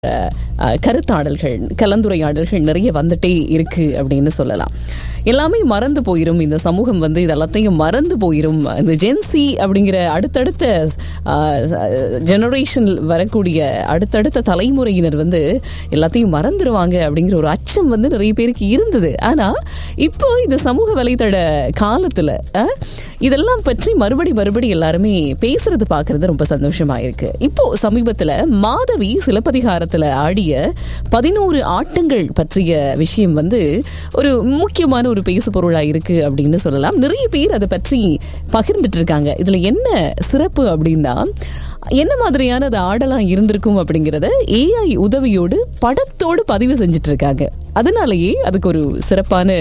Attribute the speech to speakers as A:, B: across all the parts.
A: அஹ், கருத்தாடல்கள் கலந்துரையாடல்கள் நிறைய வந்துட்டே இருக்கு அப்படின்னு சொல்லலாம் எல்லாமே மறந்து போயிரும் இந்த சமூகம் வந்து இது எல்லாத்தையும் மறந்து போயிரும் இந்த ஜென்சி அப்படிங்கிற அடுத்தடுத்த ஜெனரேஷன் வரக்கூடிய அடுத்தடுத்த தலைமுறையினர் வந்து எல்லாத்தையும் மறந்துடுவாங்க அப்படிங்கிற ஒரு அச்சம் வந்து நிறைய பேருக்கு இருந்தது ஆனா இப்போ இந்த சமூக வலைதள காலத்துல அஹ், இதெல்லாம் பற்றி மறுபடி மறுபடி எல்லாருமே பேசுறது பார்க்கிறது ரொம்ப சந்தோஷமா இருக்கு இப்போ சமீபத்துல மாதவி சிலப்பதிகாரத்துல ஆடிய பதினோரு ஆட்டங்கள் பற்றிய விஷயம் வந்து ஒரு முக்கியமான ஒரு பேசு பொருளா இருக்கு அப்படின்னு சொல்லலாம் நிறைய பேர் அதை பற்றி பகிர்ந்துட்டு இருக்காங்க இதுல என்ன சிறப்பு அப்படின்னா என்ன மாதிரியான அது ஆடலாம் இருந்திருக்கும் அப்படிங்கறத ஏஐ உதவியோடு படத்தோடு பதிவு செஞ்சுட்டு இருக்காங்க அதனாலேயே அதுக்கு ஒரு சிறப்பான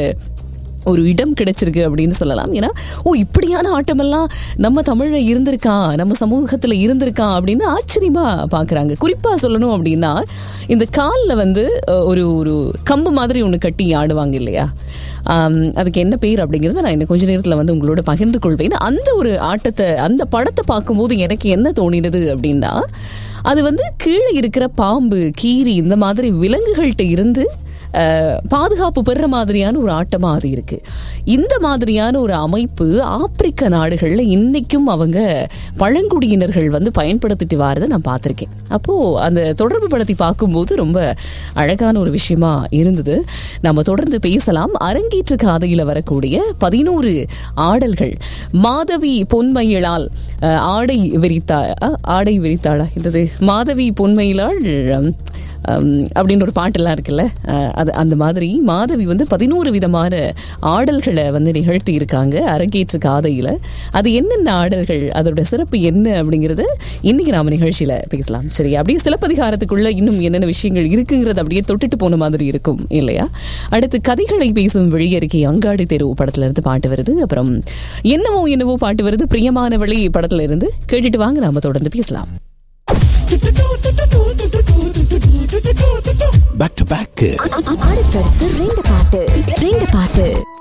A: ஒரு இடம் கிடைச்சிருக்கு அப்படின்னு சொல்லலாம் ஏன்னா ஓ இப்படியான ஆட்டமெல்லாம் நம்ம தமிழ்ல இருந்திருக்கா நம்ம சமூகத்துல இருந்திருக்கா அப்படின்னு ஆச்சரியமா பாக்குறாங்க குறிப்பா சொல்லணும் அப்படின்னா இந்த கால்ல வந்து அஹ், ஒரு ஒரு கம்பு மாதிரி ஒன்று கட்டி ஆடுவாங்க இல்லையா ஆம், அதுக்கு என்ன பேர் அப்படிங்கறத நான் இன்னும் கொஞ்ச நேரத்துல வந்து உங்களோட பகிர்ந்து கொள்வேன் அந்த ஒரு ஆட்டத்தை அந்த படத்தை பார்க்கும்போது எனக்கு என்ன தோணினது அப்படின்னா அது வந்து கீழே இருக்கிற பாம்பு கீரி இந்த மாதிரி விலங்குகள்கிட்ட இருந்து அஹ், பாதுகாப்பு பெறுற மாதிரியான ஒரு ஆட்டமா அது இருக்கு இந்த மாதிரியான ஒரு அமைப்பு ஆப்பிரிக்க நாடுகள்ல இன்னைக்கும் அவங்க பழங்குடியினர்கள் வந்து பயன்படுத்திட்டு வரதை நான் பார்த்திருக்கேன் அப்போ அந்த தொடர்பு படத்தை பார்க்கும்போது ரொம்ப அழகான ஒரு விஷயமா இருந்தது நம்ம தொடர்ந்து பேசலாம் அரங்கேற்று காதையில வரக்கூடிய பதினோரு ஆடல்கள் மாதவி பொன்மையிலால் அஹ், ஆடை விரித்தா அஹ், ஆடை விரித்தாளா இது மாதவி பொன்மையிலாள் அம், அப்படின்னு ஒரு பாட்டெல்லாம் இருக்குல்ல அஹ், அது அந்த மாதிரி மாதவி வந்து பதினோரு விதமான ஆடல்களை வந்து நிகழ்த்தி இருக்காங்க அரங்கேற்று காதையில அது என்னென்ன ஆடல்கள் அதோட சிறப்பு என்ன அப்படிங்கறது இன்னைக்கு நாம நிகழ்ச்சியில பேசலாம் சரி அப்படியே சிலப்பதிகாரத்துக்குள்ள இன்னும் என்னென்ன விஷயங்கள் இருக்குங்கிறது அப்படியே தொட்டுட்டு போன மாதிரி இருக்கும் இல்லையா அடுத்து கதைகளை பேசும் வெளியறிக்கை அங்காடி தெரு படத்துல இருந்து பாட்டு வருது அப்புறம் என்னவோ என்னவோ பாட்டு வருது பிரியமானவளி படத்துல இருந்து கேட்டுட்டு வாங்க நாம தொடர்ந்து பேசலாம்
B: பேக் டு பேக்
C: அடுத்தடுத்து ரெண்டு பாட்டு ரெண்டு பாட்டு